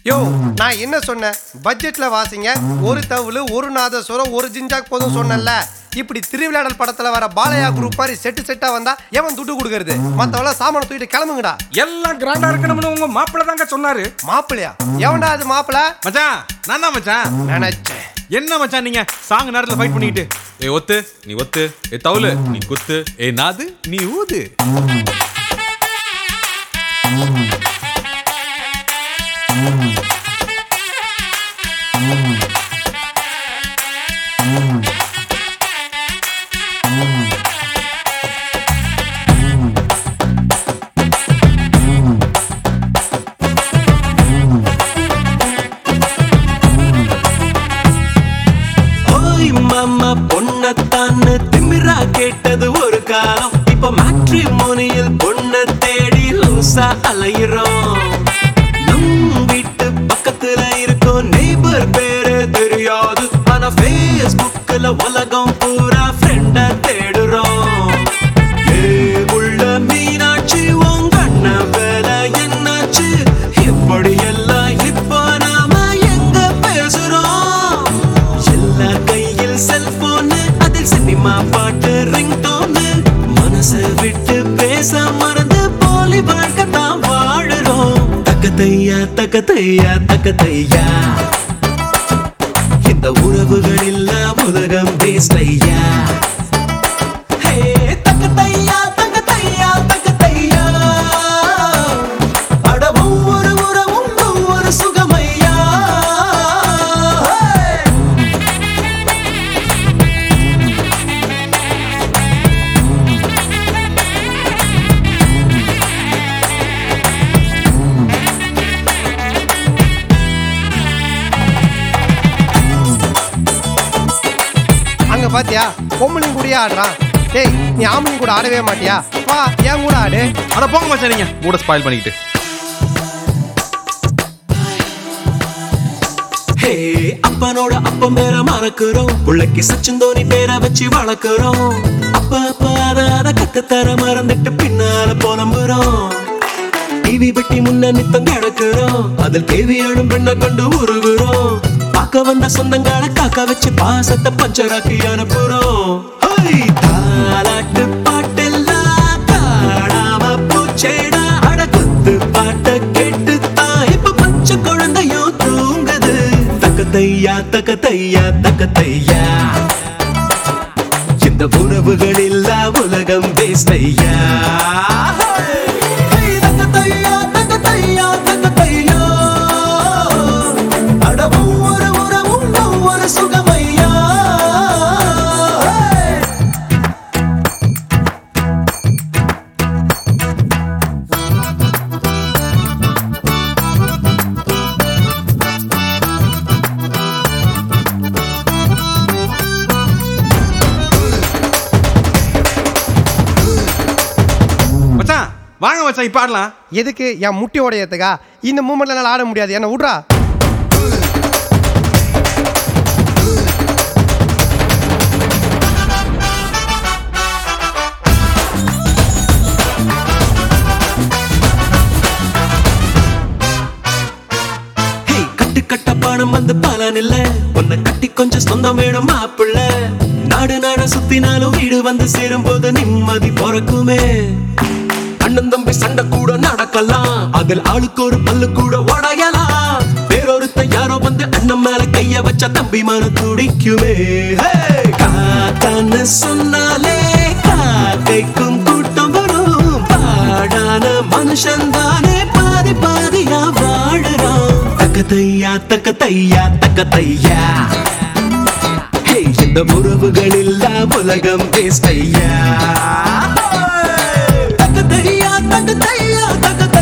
யோ நான் என்ன சொன்னேன் பட்ஜெட்ல வாசிங்க ஒரு தவுளு ஒரு நாதஸ்வரம் ஒரு ஜிஞ்சாக் போதும் சொன்னேன்ல இப்படி திருவிளையாடல் படத்துல வர பாலையா குரூப் மாதிரி செட்டு செட்டா வந்தா எவன் துட்டு கொடுக்கறது மத்தவள சாமான தூக்கிட்டு கிளம்புங்கடா எல்லாம் கிராண்டா இருக்கணும்னு உங்க மாப்பிள்ள தாங்க சொன்னாரு மாப்பிளையா எவன்டா அது மாப்பிள மச்சான் நான் தான் மச்சான் நினைச்சேன் என்ன மச்சான் நீங்க சாங் நேரத்துல ஃபைட் பண்ணிக்கிட்டு ஏ ஒத்து நீ ஒத்து ஏ தவுலு நீ குத்து ஏ நாது நீ ஊது ஓய் மாமா பொண்ணத்தான்னு திமிரா கேட்டது ஒரு காலம் இப்ப மேட்ரிமோனியில் பொண்ண தேடி லூசா அலையிறோம் நம் வீட்டு பக்கத்துல இருக்கும் நெய்பர் பேரு தெரியாது ஆனா ஃபேஸ்புக்ல உலகம் பூரா ஃப்ரெண்ட தேடுறோம் ஏ உள்ள மீனாட்சி உங்க அண்ணன் வேலை என்னாச்சு இப்படி எல்லாம் இப்ப நாம எங்க பேசுறோம் எல்லார் கையில் செல்போனு அதில் சினிமா பாட்டு ரிங்டோனு மனசை விட்டு பேச மறந்து போலி வாழ்க்கை தான் வாழுறோம் தக்கத்தையா தக்கத்தையா தக்கத்தையா இந்த உறவுகள் இல்ல உலகம் பேசலையா ஹே தக்கத்தையா தக்கத்தையா தக்கத்தையா அட ஒவ்வொரு உறவும் ஒவ்வொரு சுகமையா ஹே! அங்க பாத்தியா பொம்பளையும் கூடயே ஆடுறான் டேய் நீ ஆம்பளையும் கூட ஆடவே மாட்டியா வா என் கூட ஆடு அட போங்க மச்சான் நீங்க மூட ஸ்பாயில் பண்ணிக்கிட்டு ஹே அப்பனோட அப்பம் பேர மறக்கிறோம் புள்ளைக்கு சச்சின் தோனி பேரை வச்சு வளர்க்கிறோம் அப்ப அப்ப அத அத கத்துத்தர மறந்துட்டு பின்னால புலம்புறோம் டிவி பெட்டி முன்ன நித்தம் கிடக்குறோம் அதில் கேவியாடும் பெண்ணை கண்டு உருகுறோம் பார்க்க வந்த சொந்தங்களை காக்க வச்சு பாசத்தை பஞ்சராக்கி அனுப்புறோம் ஹை, தாலாட்டு பாட்டெல்லாம் காணாம பூச்சேடா அட குத்து பாட்ட கேட்டு தான் இப்ப பச்சை குழந்தையும் தூங்குது தக்கத்தையா தக்கத்தையா தக்கத்தையா இந்த உறவுகள் இல்லா உலகம் பேசையா தக்கத்தையா தக்கத்தையா தக்கத்தையா அட ஒவ்வொரு உறவும் ஒவ்வொரு சுகமையா Hey! மச்சான் வாங்க மச்சான் இப்ப ஆடலாம் எதுக்கு என் முட்டி உடையத்துக்கா இந்த மூமெண்ட்ல என்னால ஆட முடியாது என்ன விட்றா ஹே கட்டு கட்ட பணம் வந்து பலன் இல்ல உன்னை கட்டி கொஞ்சம் சொந்தம் வேணும் மாப்பிள்ள நாடு நாட சுத்தினாலும் வீடு வந்து சேரும் போது நிம்மதி பிறக்குமே அண்ணன் தம்பி சண்டை கூட நடக்கலாம் அதில் ஆளுக்கு ஒரு பல்லு கூட உடையலாம் வேறொருத்த யாரோ வந்து அண்ணன் மேல கைய வச்ச தம்பி மன துடிக்குமே ஹே! காக்கான்னு சொன்னாலே காக்கைக்கும் கூட்டம் வரும் பாடான மனுஷன் தானே பாதி பாதியா வாழுறான் தக்கத்தையா தக்கத்தையா தக்கத்தையா ஹே, இந்த உறவுகள் இல்லா உலகம் பேசையா தக்கத்தையா தக்கத்தையா தக்கத்தையா